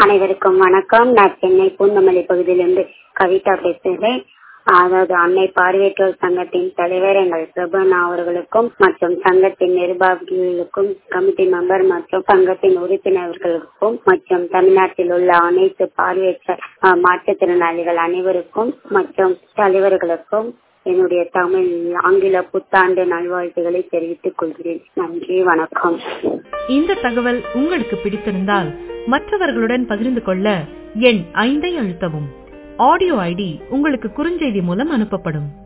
அனைவருக்கும் வணக்கம் நான் சென்னை பூந்தமல்லி பகுதியிலிருந்து கவிதா பேசுகிறேன் அதாவது அன்னை பார்வையற்றோர் சங்கத்தின் தலைவர் எங்கள் பிரபனா அவர்களுக்கும் மற்றும் சங்கத்தின் நிர்வாகிகளுக்கும் கமிட்டி மெம்பர் மற்றும் சங்கத்தின் உறுப்பினர்களுக்கும் மற்றும் தமிழ்நாட்டில் உள்ள அனைத்து பார்வையற்ற அஹ், மாற்றுத்திறனாளிகள் அனைவருக்கும் மற்றும் தலைவர்களுக்கும் என்னுடைய தமிழ் ஆங்கில புத்தாண்டு நல்வாழ்த்துக்களை தெரிவித்துக் கொள்கிறேன் நன்றி வணக்கம் இந்த தகவல் உங்களுக்கு பிடித்திருந்தால் மற்றவர்களுடன் பகிர்ந்து கொள்ள எண் ஐந்தை அழுத்தவும் ஆடியோ ஐடி உங்களுக்கு குறுஞ்செய்தி மூலம் அனுப்பப்படும்